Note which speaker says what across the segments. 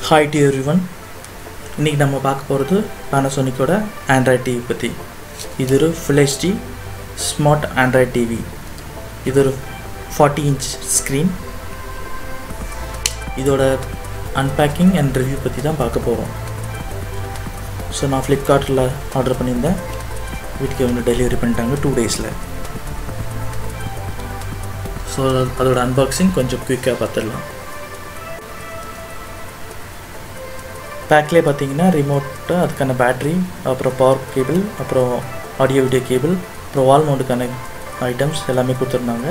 Speaker 1: hi to every one இன்றைக்கி நம்ம பார்க்க போகிறது பேனசோனிக்கோட ஆண்ட்ராய்ட் டிவி பற்றி இது ஒரு full HD smart Android TV இது ஒரு ஃபார்ட்டி இன்ச் ஸ்க்ரீன் இதோட அன்பேக்கிங் அண்ட் ரிவ்யூ பற்றி தான் பார்க்க போகிறோம் ஸோ நான் ஃப்ளிப்கார்ட்டில் ஆர்டர் பண்ணியிருந்தேன் வீட்டுக்கு வந்து டெலிவரி பண்ணிட்டாங்க டூ டேஸில் ஸோ அதோட அன்பாக்சிங் கொஞ்சம் குயிக்காக பார்த்துடலாம் பேக்லேயே பார்த்தீங்கன்னா ரிமோட்டு அதுக்கான பேட்ரி அப்புறம் பவர் கேபிள் அப்புறம் ஆடியோ வீடியோ கேபிள் அப்புறம் வால் மவுண்டுக்கான ஐட்டம்ஸ் எல்லாமே கொடுத்துருந்தாங்க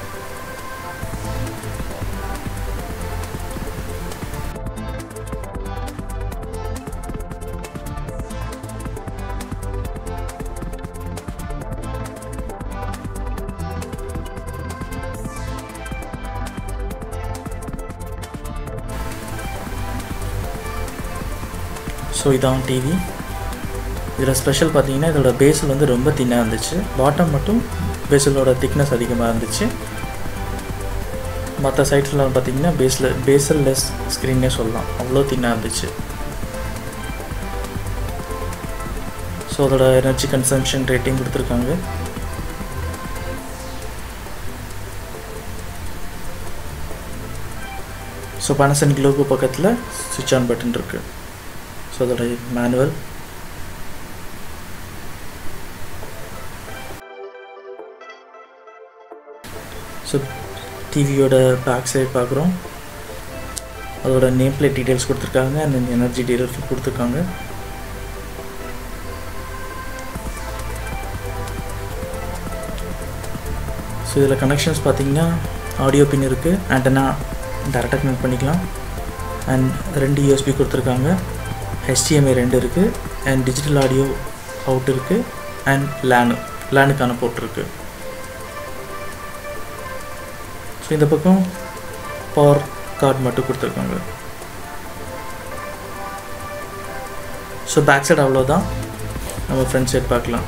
Speaker 1: ஸோ இதான் டிவி இதில் ஸ்பெஷல் பார்த்தீங்கன்னா இதோட பேஸில் வந்து ரொம்ப தின்னாக இருந்துச்சு பாட்டம் மட்டும் பேஸலோட திக்னஸ் அதிகமாக இருந்துச்சு மற்ற சைட்ஸில் பார்த்தீங்கன்னா பேஸில் பேசல் லெஸ் ஸ்க்ரீனே சொல்லலாம் அவ்வளோ தின்னாக இருந்துச்சு ஸோ அதோட எனர்ஜி கன்சம்ஷன் ரேட்டிங் கொடுத்துருக்காங்க ஸோ பனசனிக் லோகோ பக்கத்தில் சுவிட்ச் ஆன் பட்டன் இருக்குது ஸோ அதோட மேனுவல் ஸோ டிவியோட பேக் சைட் பார்க்குறோம் அதோட நேம் பிளேட் டீட்டெயில்ஸ் கொடுத்துருக்காங்க அண்ட் எனர்ஜி டீட்டெயில்ஸ் கொடுத்துருக்காங்க ஸோ இதில் கனெக்ஷன்ஸ் பார்த்தீங்கன்னா ஆடியோ பின் இருக்குது ஆண்டனா டேரெக்டாக கனெக்ட் பண்ணிக்கலாம் அண்ட் ரெண்டு யூஎஸ்பி கொடுத்துருக்காங்க ஹெச்டிஎம்ஐ ரெண்டு இருக்குது அண்ட் டிஜிட்டல் ஆடியோ அவுட் இருக்குது அண்ட் லேனு லேனுக்கான போர்ட் இருக்குது ஸோ இந்த பக்கம் பவர் கார்டு மட்டும் கொடுத்துருக்காங்க ஸோ பேக் சைடு அவ்வளோதான் நம்ம ஃப்ரண்ட் சைட் பார்க்கலாம்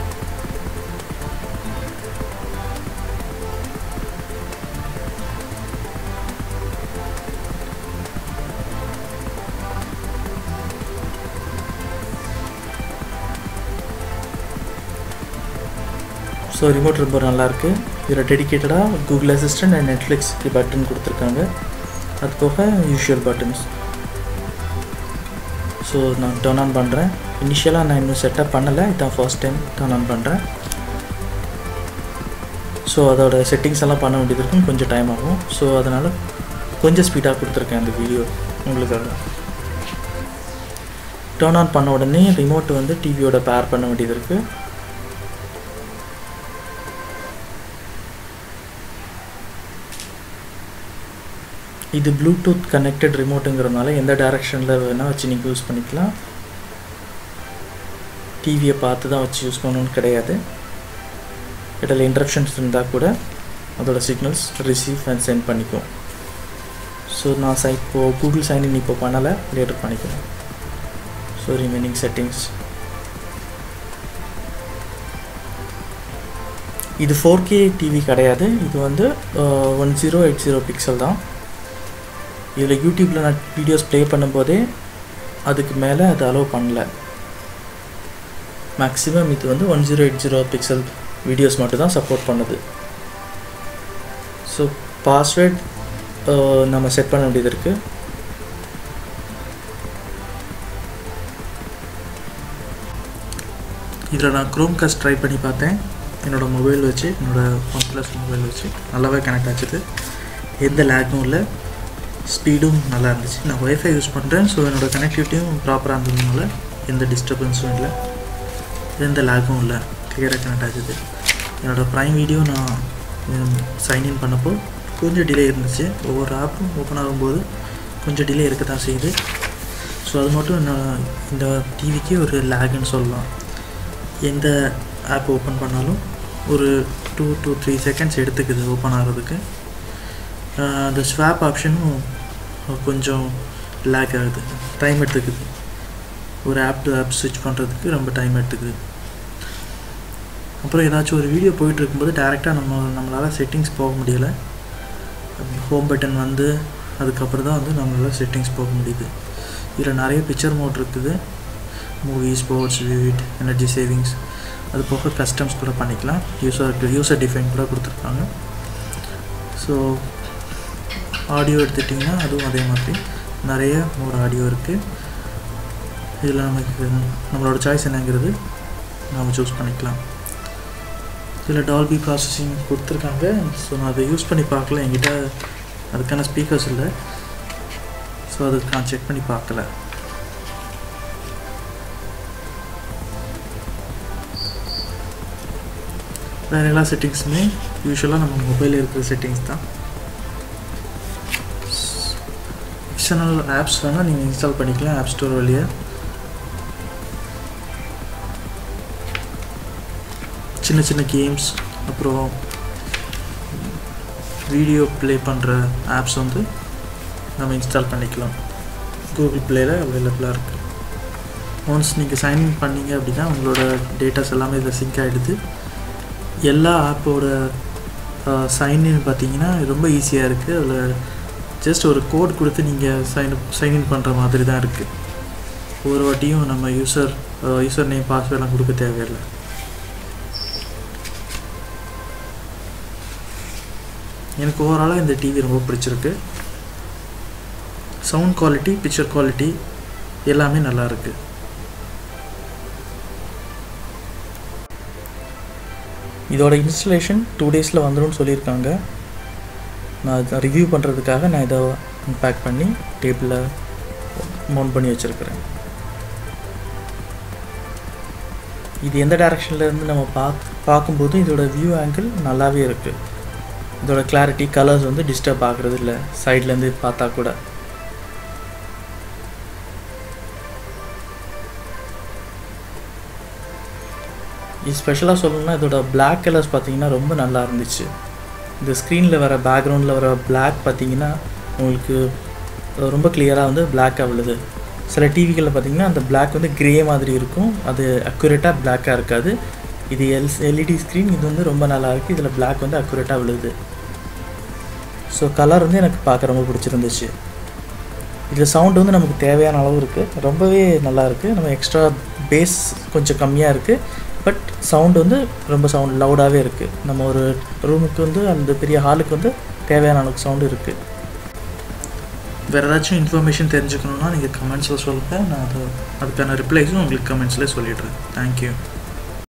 Speaker 1: ஸோ ரிமோட் ரொம்ப நல்லாயிருக்கு இதில் டெடிக்கேட்டடாக கூகுள் அசிஸ்டன்ட் அண்ட் நெட்ஃப்ளிக்ஸ்க்கு பட்டன் கொடுத்துருக்காங்க அது போக யூஷுவல் பட்டன்ஸ் ஸோ நான் டர்ன் ஆன் பண்ணுறேன் இனிஷியலாக நான் இன்னும் செட்டப் பண்ணலை இதான் ஃபர்ஸ்ட் டைம் டர்ன் ஆன் பண்ணுறேன் ஸோ அதோட செட்டிங்ஸ் எல்லாம் பண்ண வேண்டியது இருக்கும் கொஞ்சம் டைம் ஆகும் ஸோ அதனால் கொஞ்சம் ஸ்பீடாக கொடுத்துருக்கேன் அந்த வீடியோ உங்களுக்காக டர்ன் ஆன் பண்ண உடனே ரிமோட் வந்து டிவியோட பேர் பண்ண வேண்டியது இருக்குது இது ப்ளூடூத் கனெக்டட் ரிமோட்டுங்கிறதுனால எந்த டைரெக்ஷனில் வேணால் வச்சு நீங்கள் யூஸ் பண்ணிக்கலாம் டிவியை பார்த்து தான் வச்சு யூஸ் பண்ணணும்னு கிடையாது இடையில இன்ட்ரப்ஷன்ஸ் இருந்தால் கூட அதோட சிக்னல்ஸ் ரிசீவ் அண்ட் சென்ட் பண்ணிக்கும் ஸோ நான் சை இப்போது கூகுள் சைன்இன் இப்போ பண்ணலை லேட்டர் பண்ணிக்கிறேன் ஸோ ரிமைனிங் செட்டிங்ஸ் இது ஃபோர் கே டிவி கிடையாது இது வந்து one zero eight zero pixel தான் இதில் யூடியூப்பில் நான் வீடியோஸ் ப்ளே பண்ணும்போதே அதுக்கு மேலே அது அலோவ் பண்ணல மேக்ஸிமம் இது வந்து one zero eight zero pixel videos மட்டும் தான் சப்போர்ட் பண்ணுது ஸோ பாஸ்வேர்ட் நம்ம செட் பண்ண வேண்டியது இருக்குது இதில் நான் க்ரோம் காஸ்ட் ட்ரை பண்ணி பார்த்தேன் என்னோடய மொபைல் வச்சு என்னோடய ஒன் ப்ளஸ் மொபைல் வச்சு நல்லாவே கனெக்ட் ஆச்சுது எந்த லேக்கும் இல்லை ஸ்பீடும் நல்லா இருந்துச்சு நான் ஒய்ஃபை யூஸ் பண்ணுறேன் ஸோ என்னோடய கனெக்டிவிட்டியும் ப்ராப்பராக இருந்ததுனால எந்த டிஸ்டர்பன்ஸும் இல்லை எந்த லேக்கும் இல்லை கிளியராக கனெக்ட் ஆச்சுது என்னோடய ப்ரைம் வீடியோ நான் சைன்இன் பண்ணப்போ கொஞ்சம் டிலே இருந்துச்சு ஒவ்வொரு ஆப்பும் ஓப்பன் ஆகும்போது கொஞ்சம் டிலே இருக்க தான் செய்யுது ஸோ அது மட்டும் நான் இந்த டிவிக்கு ஒரு லேகுன்னு சொல்லலாம் எந்த ஆப் ஓப்பன் பண்ணாலும் ஒரு டூ டூ த்ரீ செகண்ட்ஸ் எடுத்துக்குது ஓப்பன் ஆகிறதுக்கு அந்த ஸ்வாப் ஆப்ஷனும் கொஞ்சம் லேக் ஆகுது டைம் எடுத்துக்குது ஒரு ஆப் டு ஆப் ஸ்விட்ச் பண்ணுறதுக்கு ரொம்ப டைம் எடுத்துக்குது அப்புறம் ஏதாச்சும் ஒரு வீடியோ போயிட்டு இருக்கும்போது டேரெக்டாக நம்ம நம்மளால் செட்டிங்ஸ் போக முடியலை ஹோம் பட்டன் வந்து அதுக்கப்புறம் தான் வந்து நம்மளால் செட்டிங்ஸ் போக முடியுது இதில் நிறைய பிக்சர் மோட் இருக்குது movie sports vivid energy savings அது போக கஸ்டம்ஸ் கூட பண்ணிக்கலாம் யூசருக்கு யூசர் டிஃபைன் கூட கொடுத்துருக்காங்க ஸோ ஆடியோ எடுத்துட்டிங்கன்னா அதுவும் அதே மாதிரி நிறைய ஒரு ஆடியோ இருக்குது இதில் நமக்கு நம்மளோட சாய்ஸ் என்னங்கிறது நாம் சூஸ் பண்ணிக்கலாம் இதில் டால்பி ப்ராசஸிங் கொடுத்துருக்காங்க ஸோ நான் அதை யூஸ் பண்ணி பார்க்கல என்கிட்ட அதுக்கான ஸ்பீக்கர்ஸ் இல்லை ஸோ அதுக்கு நான் செக் பண்ணி பார்க்கல வேறு எல்லா செட்டிங்ஸுமே யூஸ்வலாக நம்ம மொபைலில் இருக்கிற செட்டிங்ஸ் தான் எக்ஸ்டர்னல் ஆப்ஸ் வேணால் நீங்கள் இன்ஸ்டால் பண்ணிக்கலாம் ஆப் ஸ்டோர் வழியாக சின்ன சின்ன கேம்ஸ் அப்புறம் வீடியோ ப்ளே பண்ணுற ஆப்ஸ் வந்து நம்ம இன்ஸ்டால் பண்ணிக்கலாம் கூகுள் ப்ளேயில் அவைலபிளாக இருக்குது ஒன்ஸ் நீங்கள் சைன்இன் பண்ணீங்க அப்படின்னா உங்களோட டேட்டாஸ் எல்லாமே இதில் சிங்க் ஆகிடுது எல்லா ஆப்போட சைன்இன் பார்த்தீங்கன்னா ரொம்ப ஈஸியாக இருக்குது அதில் ஜஸ்ட் ஒரு கோட் கொடுத்து நீங்கள் சைன் சைன்இன் பண்ணுற மாதிரி தான் இருக்குது ஒவ்வொரு வாட்டியும் நம்ம யூசர் யூசர் நேம் பாஸ்வேர்டெலாம் கொடுக்க தேவையில்லை எனக்கு ஓவராலாக இந்த டிவி ரொம்ப பிடிச்சிருக்கு சவுண்ட் குவாலிட்டி பிக்சர் குவாலிட்டி எல்லாமே நல்லா இருக்குது இதோட இன்ஸ்டலேஷன் டூ டேஸில் வந்துடும் சொல்லியிருக்காங்க நான் இதை ரிவ்யூ பண்ணுறதுக்காக நான் இதை பேக் பண்ணி டேபிளில் மவுண்ட் பண்ணி வச்சுருக்கிறேன் இது எந்த டேரெக்ஷனில் இருந்து நம்ம பார்க் பார்க்கும்போது இதோட வியூ ஆங்கிள் நல்லாவே இருக்குது இதோட கிளாரிட்டி கலர்ஸ் வந்து டிஸ்டர்ப் ஆகுறது இல்லை சைட்லேருந்து பார்த்தா கூட இது ஸ்பெஷலாக சொல்லணும்னா இதோட பிளாக் கலர்ஸ் பார்த்தீங்கன்னா ரொம்ப நல்லா இருந்துச்சு இந்த ஸ்க்ரீனில் வர பேக்ரவுண்டில் வர பிளாக் பார்த்தீங்கன்னா உங்களுக்கு ரொம்ப கிளியராக வந்து பிளாக்காக விழுது சில டிவிகளில் பார்த்தீங்கன்னா அந்த பிளாக் வந்து க்ரே மாதிரி இருக்கும் அது அக்குரேட்டாக பிளாக்காக இருக்காது இது எல் எல்இடி ஸ்க்ரீன் இது வந்து ரொம்ப நல்லா இருக்குது இதில் பிளாக் வந்து அக்குரேட்டாக விழுது ஸோ கலர் வந்து எனக்கு பார்க்க ரொம்ப பிடிச்சிருந்துச்சு இதில் சவுண்டு வந்து நமக்கு தேவையான அளவு இருக்குது ரொம்பவே நல்லா இருக்குது நம்ம எக்ஸ்ட்ரா பேஸ் கொஞ்சம் கம்மியாக இருக்குது பட் சவுண்டு வந்து ரொம்ப சவுண்ட் லவுடாகவே இருக்குது நம்ம ஒரு ரூமுக்கு வந்து அந்த பெரிய ஹாலுக்கு வந்து தேவையான அளவுக்கு சவுண்டு இருக்குது வேறு ஏதாச்சும் இன்ஃபர்மேஷன் தெரிஞ்சுக்கணுன்னா நீங்கள் கமெண்ட்ஸில் சொல்லுங்கள் நான் அதை அதுக்கான ரிப்ளைஸும் உங்களுக்கு கமெண்ட்ஸ்லேயே சொல்லிடுறேன் தேங்க்யூ